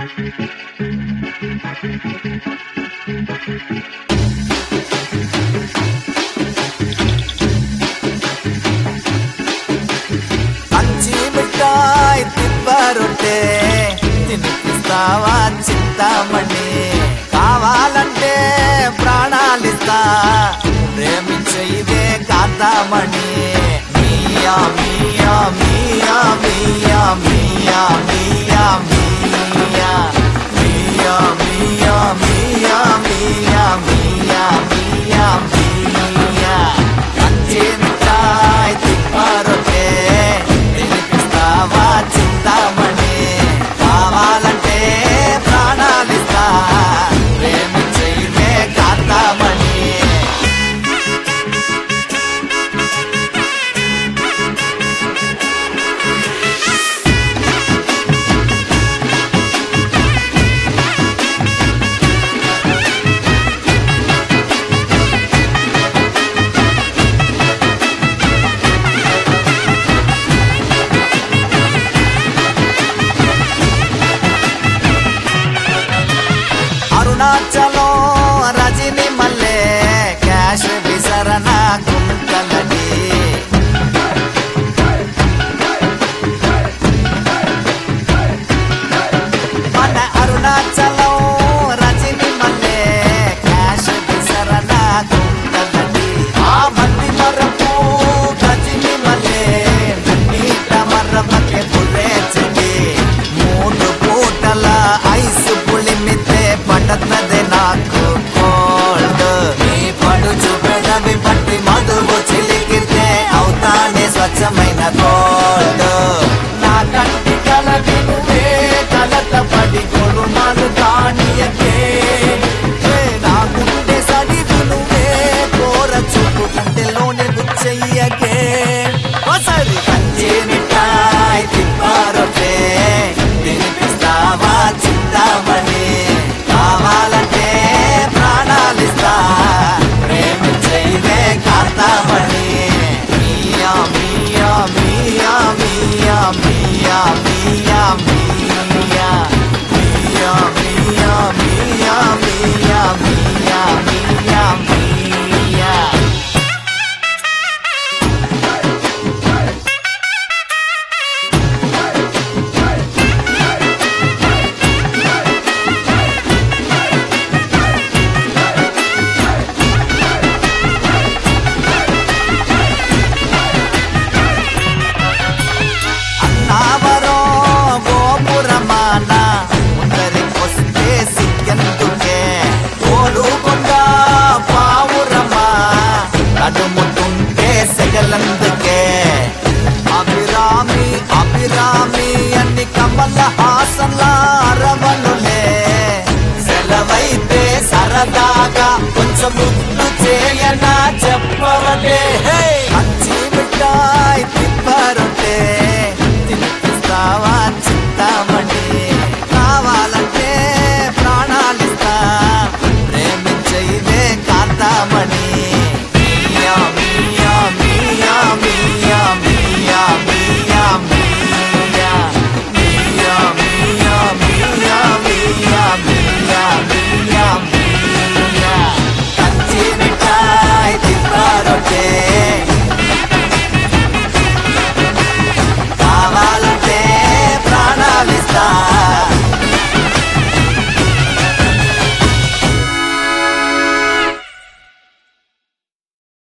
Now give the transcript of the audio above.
మంచి మిఠాయి తిప్పరొట్టే తినిపిస్తావా చింతామణి కావాలంటే ప్రాణాలిస్తా ప్రేమించే ఇదే కాంతామణి మియా మియా మియా మియా మియా మియా మియా మియా మియా మియా మియా మియా మియా మియా మంచి మిఠాయి తిప్పరొట్టే తినిపిస్తావా చింతామణి కావాలంటే ప్రాణాలిస్తా ప్రేమించే ఇదే కాంతామణి అరుణాచలం రజని మల్లె క్యాష్ విసరణ గుంటలడి మన అరుణాచలం రజని మల్లె క్యాష్ విసరణ గుంటలడి ఆ మంది మరపు రజని మల్లె నీట మర్రమకే పురేచడి మూడు పూటల ఐస్ పులిమితే పడతది నాకు కోల్డ్ నీ పడుచు పెదవి పట్టి మధువు చిలికితే అవుతానే స్వచ్ఛమైన గోల్డ్ నా కంటి కల వినువే కలత పడి కొడుమాలు కానియకే ఏ నా గుండె సడి వినువే కోర చూపు కంటెలోనే గుచ్చయ్యకే ఒకసారి కంచి మిఠాయి తిప్పారొట్టే తినిపిస్తావా చింతామణి కావాలంటే ప్రాణాలిస్తా ప్రేమించైవే కాంతామణి మియా మియా మియా మియా మియా మియా మియా మియా మియా మియా మియా మియా మియా మియా అన్నావరో గోపురమాన ముందరికొస్తే సిగ్గెందుకే కోలుకొండ పావురమా నడుముతుంటే సెగలందుకే అభిరామి అభిరామి అన్ని కమల హాసన్ల అరవనులే సెలవైతే సరదాగా కొంచెం ముద్దు చేయనా చెప్పవలే హే! మంచి మిఠాయి తిప్పరొట్టే తినిపిస్తావా